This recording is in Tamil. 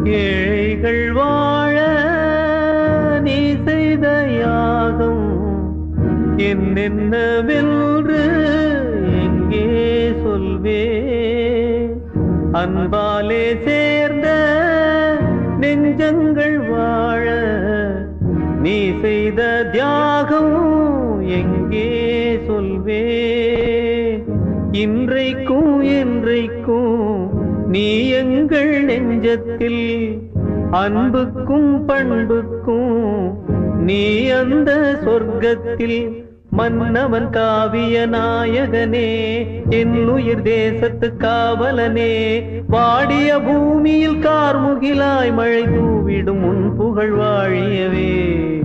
ஏழைகள் வாழ நீ செய்த யாகம் என்னென்னவென்று எங்கே சொல்வே அன்பாலே சேர்ந்த நெஞ்சங்கள் வாழ நீ செய்த தியாகம் எங்கே சொல்வே இன்றைக்கும் என்றைக்கும் நீ எங்கள் நெஞ்சத்தில் அன்புக்கும் பண்புக்கும் நீ அந்த சொர்க்கத்தில் மன்னவன் காவிய நாயகனே என் உயிர் தேசத்து காவலனே வாடிய பூமியில் கார்முகிலாய் மழை தூவிடும் உன் புகழ் வாழியவே